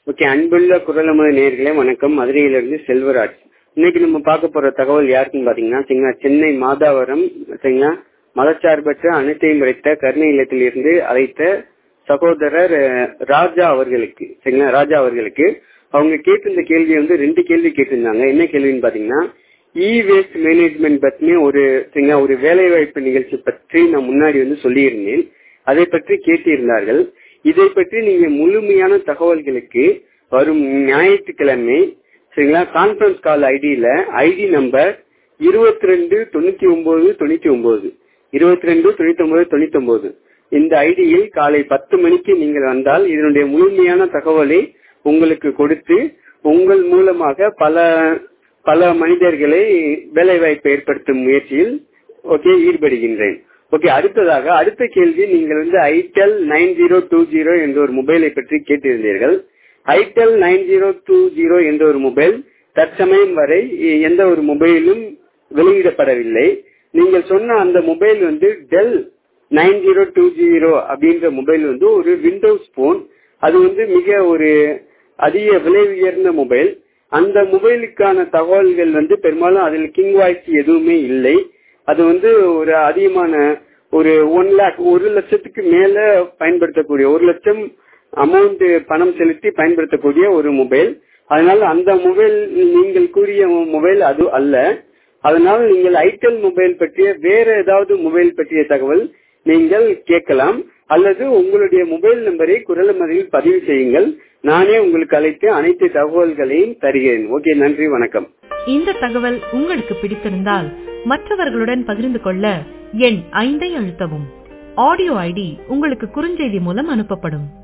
okay அன்புள்ள குரலமது நேர்களே வணக்கம் மதுரையிலிருந்து செல்வராஜ் இன்னைக்கு நம்ம பார்க்க போற தகவல் யாருக்குன்னு பாத்தீங்கன்னா சரிங்களா சென்னை மாதாவரம் சரிங்களா மதச்சார்பற்ற அனைத்தையும் உரைத்த கருணை இல்லத்தில் இருந்து அழைத்த சகோதரர் அஹ், ராஜா அவர்களுக்கு சரிங்களா ராஜா அவர்களுக்கு அவங்க கேட்டிருந்த கேள்வி வந்து ரெண்டு கேள்வி கேட்டிருந்தாங்க என்ன கேள்வின்னு பாத்தீங்கன்னா இ வேஸ்ட் மேனேஜ்மெண்ட் பத்தின ஒரு சரிங்களா ஒரு வேலைவாய்ப்பு நிகழ்ச்சி பற்றி நான் முன்னாடி வந்து சொல்லியிருந்தேன் அதை பற்றி கேட்டிருந்தார்கள் இதை பற்றி நீங்க முழுமையான தகவல்களுக்கு வரும் ஞாயிற்றுக்கிழமை சரிங்களா கான்பரன்ஸ் கால் ஐடியில ஐடி நம்பர் இருபத்தி ரெண்டு தொண்ணூத்தி ஒன்பது தொண்ணூத்தி ஒன்பது இருபத்தி ரெண்டு தொண்ணூத்தி ஒன்பது தொண்ணூத்தி ஒன்பது இந்த ஐடியில் காலை பத்து மணிக்கு நீங்கள் வந்தால் இதனுடைய முழுமையான தகவலை உங்களுக்கு கொடுத்து உங்கள் மூலமாக பல பல மனிதர்களை வேலைவாய்ப்பு ஏற்படுத்தும் முயற்சியில் ஓகே ஈடுபடுகின்றேன் ஓகே அடுத்ததாக அடுத்த கேள்வி நீங்கள் வந்து Itel nine zero two zero என்ற ஒரு மொபைலை பற்றி கேட்டிருந்தீர்கள் Itel nine zero two zero என்ற ஒரு மொபைல் தற்சமயம் வரை எந்த ஒரு மொபைலும் வெளியிடப்படவில்லை நீங்கள் சொன்ன அந்த மொபைல் வந்து டெல் நைன் ஜீரோ டூ ஜீரோ அப்படின்ற மொபைல் வந்து ஒரு விண்டோஸ் போன் அது வந்து மிக ஒரு அதிக விலை உயர்ந்த மொபைல் அந்த மொபைலுக்கான தகவல்கள் வந்து பெரும்பாலும் அதில் கிங் வாய்ஸ் எதுவுமே இல்லை அது வந்து ஒரு அதிகமான ஒரு ஒன் லேக் ஒரு லட்சத்துக்கு மேல பயன்படுத்தக்கூடிய ஒரு லட்சம் அமௌண்ட் பணம் செலுத்தி பயன்படுத்தக்கூடிய ஒரு மொபைல் அதனால அந்த மொபைல் நீங்கள் கூறிய மொபைல் அது அல்ல அதனால் நீங்கள் ஐடெல் மொபைல் பற்றிய வேற ஏதாவது மொபைல் பற்றிய தகவல் நீங்கள் கேட்கலாம் அல்லது உங்களுடைய மொபைல் நம்பரை குரல் மதியில் பதிவு செய்யுங்கள் நானே உங்களுக்கு அழைத்து அனைத்து தகவல்களையும் தருகிறேன் ஓகே நன்றி வணக்கம் இந்த தகவல் உங்களுக்கு பிடித்திருந்தால் மற்றவர்களுடன் பகிர்ந்து கொள்ள எண் ஐந்தை அழுத்தவும் ஆடியோ ஐடி உங்களுக்கு குறுஞ்செய்தி மூலம் அனுப்பப்படும்